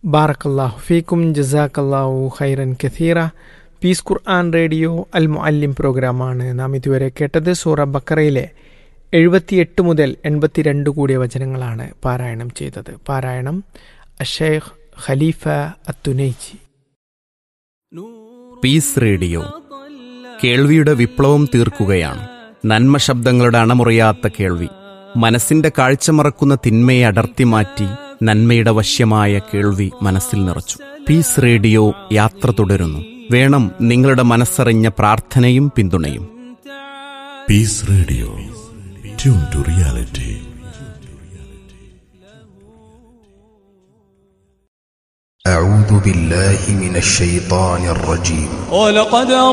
ബാറക്കല്ലാഹു ഫീക്കും ജസാക്കല്ലാഹു ഖൈറൻ കഥീറ പീസ് ഖുർആൻ റേഡിയോ അൽ മുഅല്ലിം പ്രോഗ്രാമാണ് നാം ഇതുവരെ കേട്ടത് സൂറ ബക്കറയിലെ എഴുപത്തിയെട്ട് മുതൽ എൺപത്തിരണ്ട് കൂടിയ വചനങ്ങളാണ് പാരായണം ചെയ്തത് പാരായണം അഷേഖ് ഖലീഫ അത്തുനൈജി പീസ് റേഡിയോ കേൾവിയുടെ വിപ്ലവം തീർക്കുകയാണ് നന്മ ശബ്ദങ്ങളുടെ അണമുറിയാത്ത കേൾവി മനസ്സിന്റെ കാഴ്ച മറക്കുന്ന തിന്മയെ അടർത്തി മാറ്റി നന്മയുടെ വശ്യമായ കേൾവി മനസ്സിൽ നിറച്ചു പീസ് റേഡിയോ യാത്ര തുടരുന്നു വേണം നിങ്ങളുടെ മനസ്സറിഞ്ഞ പ്രാർത്ഥനയും പിന്തുണയും peace radio tune to reality أعوذ بالله من الشيطان الرجيم ولقد